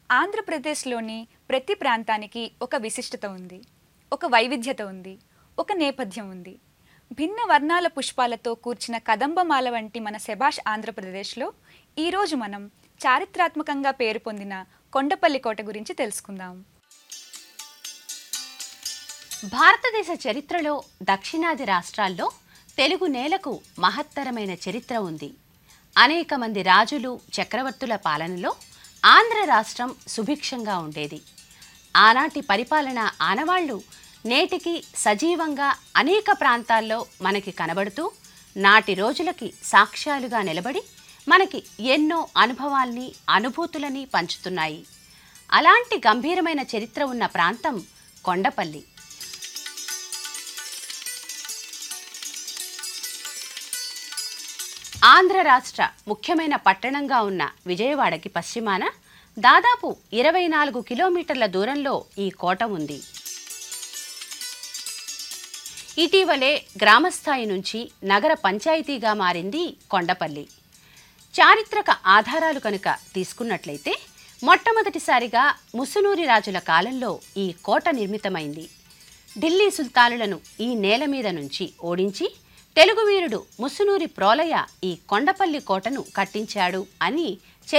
ఆంధ్రప్రదేశ్లోని ప్రతి ప్రాంతానికి ఒక విశిష్టత ఉంది ఒక వైవిధ్యత ఉంది ఒక నేపథ్యం ఉంది భిన్న వర్ణాల పుష్పాలతో కూర్చిన కదంబమాల వంటి మన శభాష్ ఆంధ్రప్రదేశ్లో ఈరోజు మనం చారిత్రాత్మకంగా పేరు పొందిన కొండపల్లి కోట గురించి తెలుసుకుందాం భారతదేశ చరిత్రలో దక్షిణాది రాష్ట్రాల్లో తెలుగు నేలకు మహత్తరమైన చరిత్ర ఉంది అనేక మంది రాజులు చక్రవర్తుల పాలనలో ఆంధ్ర రాష్ట్రం సుభిక్షంగా ఉండేది ఆనాటి పరిపాలన ఆనవాళ్లు నేటికి సజీవంగా అనేక ప్రాంతాల్లో మనకి కనబడుతూ నాటి రోజులకి సాక్ష్యాలుగా నిలబడి మనకి ఎన్నో అనుభవాల్ని అనుభూతులని పంచుతున్నాయి అలాంటి గంభీరమైన చరిత్ర ఉన్న ప్రాంతం కొండపల్లి ఆంధ్ర రాష్ట్ర ముఖ్యమైన పట్టణంగా ఉన్న విజయవాడకి పశ్చిమాన దాదాపు ఇరవై నాలుగు కిలోమీటర్ల దూరంలో ఈ కోట ఉంది ఇటీవలే గ్రామస్థాయి నుంచి నగర పంచాయతీగా మారింది కొండపల్లి చారిత్రక ఆధారాలు కనుక తీసుకున్నట్లయితే మొట్టమొదటిసారిగా ముసునూరి రాజుల కాలంలో ఈ కోట నిర్మితమైంది ఢిల్లీ సుల్తానులను ఈ నేల మీద నుంచి ఓడించి తెలుగు వీరుడు ముసునూరి ప్రోలయ ఈ కొండపల్లి కోటను కట్టించాడు అని